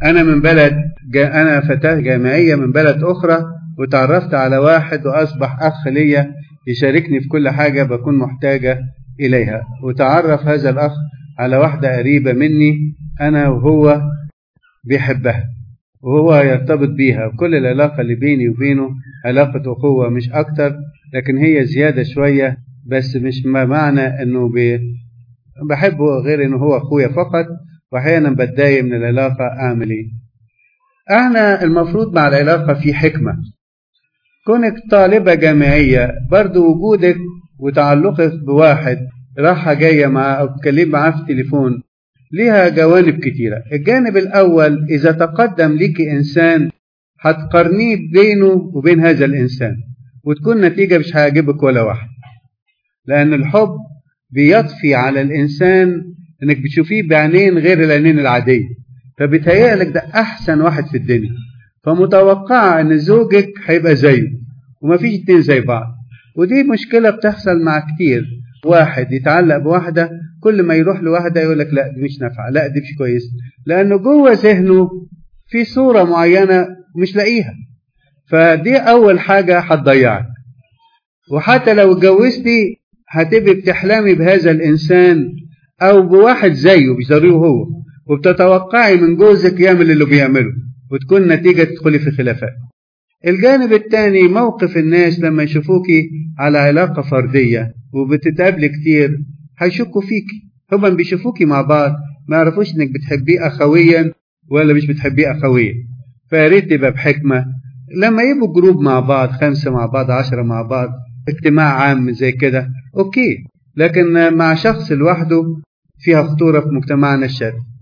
أنا من بلد جا أنا فتاة جامعية من بلد أخرى وتعرفت على واحد وأصبح أخ ليا يشاركني في كل حاجة بكون محتاجة إليها وتعرف هذا الأخ على واحدة قريبة مني أنا وهو بيحبها وهو يرتبط بيها وكل العلاقة اللي بيني وبينه علاقة أخوة مش أكتر لكن هي زيادة شوية بس مش ما معنى إنه بي بحبه غير إنه هو أخويا فقط وأحيانا بتضايق من العلاقة أعمل إيه؟ احنا المفروض مع العلاقة في حكمة كونك طالبة جامعية برضو وجودك وتعلقك بواحد راحة جاية مع أو تكلم معاه في التليفون ليها جوانب كتيرة الجانب الأول إذا تقدم لك إنسان هتقارنيه بينه وبين هذا الإنسان وتكون نتيجة مش هيعجبك ولا واحد لأن الحب بيطفي على الإنسان إنك بتشوفيه بعينين غير العينين العادية فبيتهيألك ده أحسن واحد في الدنيا فمتوقعة إن زوجك هيبقى زيه ومفيش اتنين زي بعض ودي مشكلة بتحصل مع كتير واحد يتعلق بواحدة كل ما يروح لواحدة يقول لك لا دي مش نافعة لا دي مش كويس لأنه جوه ذهنه في صورة معينة مش لاقيها فدي أول حاجة هتضيعك وحتى لو اتجوزتي هتبقي بتحلمي بهذا الإنسان أو بواحد زيه مش ضروري هو وبتتوقعي من جوزك يعمل اللي بيعمله وتكون نتيجة تدخلي في خلافات الجانب الثاني موقف الناس لما يشوفوكي على علاقة فردية وبتتقابلي كتير هيشكوا فيكي هما بيشوفوكي مع بعض ما يعرفوش انك بتحبيه اخويا ولا مش بتحبيه اخويا فياريت تبقى بحكمة لما يبقوا جروب مع بعض خمسة مع بعض عشرة مع بعض اجتماع عام زي كده اوكي لكن مع شخص لوحده فيها خطورة في مجتمعنا الشرقي